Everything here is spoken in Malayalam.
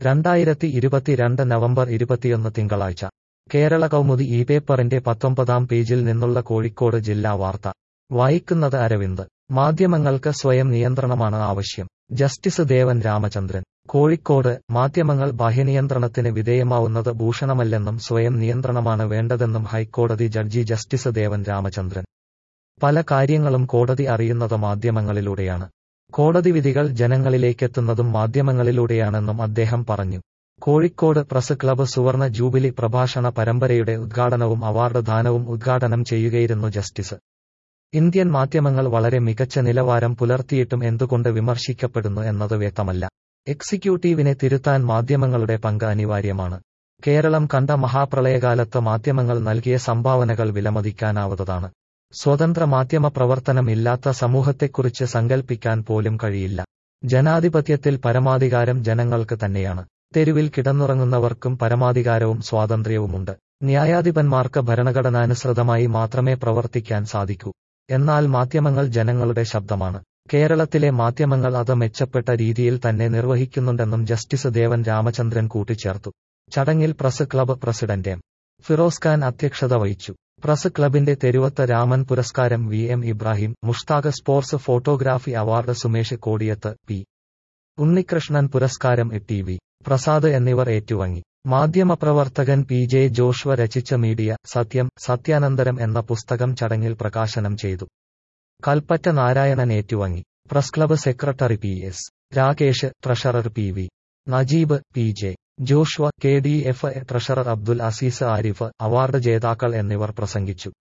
രണ്ടായിരത്തി ഇരുപത്തിരണ്ട് നവംബർ ഇരുപത്തിയൊന്ന് തിങ്കളാഴ്ച കേരള കൗമുദി ഈ പേപ്പറിന്റെ പത്തൊമ്പതാം പേജിൽ നിന്നുള്ള കോഴിക്കോട് ജില്ലാ വാർത്ത വായിക്കുന്നത് അരവിന്ദ് മാധ്യമങ്ങൾക്ക് സ്വയം നിയന്ത്രണമാണ് ആവശ്യം ജസ്റ്റിസ് ദേവൻ രാമചന്ദ്രൻ കോഴിക്കോട് മാധ്യമങ്ങൾ ബാഹ്യനിയന്ത്രണത്തിന് വിധേയമാവുന്നത് ഭൂഷണമല്ലെന്നും സ്വയം നിയന്ത്രണമാണ് വേണ്ടതെന്നും ഹൈക്കോടതി ജഡ്ജി ജസ്റ്റിസ് ദേവൻ രാമചന്ദ്രൻ പല കാര്യങ്ങളും കോടതി അറിയുന്നത് മാധ്യമങ്ങളിലൂടെയാണ് കോടതി വിധികൾ ജനങ്ങളിലേക്കെത്തുന്നതും മാധ്യമങ്ങളിലൂടെയാണെന്നും അദ്ദേഹം പറഞ്ഞു കോഴിക്കോട് പ്രസ് ക്ലബ്ബ് സുവർണ ജൂബിലി പ്രഭാഷണ പരമ്പരയുടെ ഉദ്ഘാടനവും അവാർഡ് ദാനവും ഉദ്ഘാടനം ചെയ്യുകയായിരുന്നു ജസ്റ്റിസ് ഇന്ത്യൻ മാധ്യമങ്ങൾ വളരെ മികച്ച നിലവാരം പുലർത്തിയിട്ടും എന്തുകൊണ്ട് വിമർശിക്കപ്പെടുന്നു എന്നത് വ്യക്തമല്ല എക്സിക്യൂട്ടീവിനെ തിരുത്താൻ മാധ്യമങ്ങളുടെ പങ്ക് അനിവാര്യമാണ് കേരളം കണ്ട മഹാപ്രളയകാലത്ത് മാധ്യമങ്ങൾ നൽകിയ സംഭാവനകൾ വിലമതിക്കാനാവതാണ് സ്വതന്ത്ര മാധ്യമ പ്രവർത്തനം ഇല്ലാത്ത സമൂഹത്തെക്കുറിച്ച് സങ്കൽപ്പിക്കാൻ പോലും കഴിയില്ല ജനാധിപത്യത്തിൽ പരമാധികാരം ജനങ്ങൾക്ക് തന്നെയാണ് തെരുവിൽ കിടന്നുറങ്ങുന്നവർക്കും പരമാധികാരവും സ്വാതന്ത്ര്യവുമുണ്ട് ന്യായാധിപന്മാർക്ക് ഭരണഘടനാനുസൃതമായി മാത്രമേ പ്രവർത്തിക്കാൻ സാധിക്കൂ എന്നാൽ മാധ്യമങ്ങൾ ജനങ്ങളുടെ ശബ്ദമാണ് കേരളത്തിലെ മാധ്യമങ്ങൾ അത് മെച്ചപ്പെട്ട രീതിയിൽ തന്നെ നിർവഹിക്കുന്നുണ്ടെന്നും ജസ്റ്റിസ് ദേവൻ രാമചന്ദ്രൻ കൂട്ടിച്ചേർത്തു ചടങ്ങിൽ press club president M Firoz Khan അധ്യക്ഷത വഹിച്ചു പ്രസ് ക്ലബിന്റെ തെരുവത്ത് രാമൻ പുരസ്കാരം V M Ibrahim Mushtaq sports photography award Sumesh Kodiyath P Unnikrishnan പുരസ്കാരം ടി വി പ്രസാദ് എന്നിവർ ഏറ്റുവാങ്ങി മാധ്യമപ്രവർത്തകൻ പി ജെ ജോഷ്വ രചിച്ച മീഡിയ സത്യം സത്യാനന്തരം എന്ന പുസ്തകം ചടങ്ങിൽ പ്രകാശനം ചെയ്തു കൽപ്പറ്റ നാരായണൻ ഏറ്റുവാങ്ങി press club secretary P S Rakesh treasurer P V Najeeb P J Joshua K D F treasurer Abdul Aziz Arif award ജേതാക്കൾ എന്നിവർ പ്രസംഗിച്ചു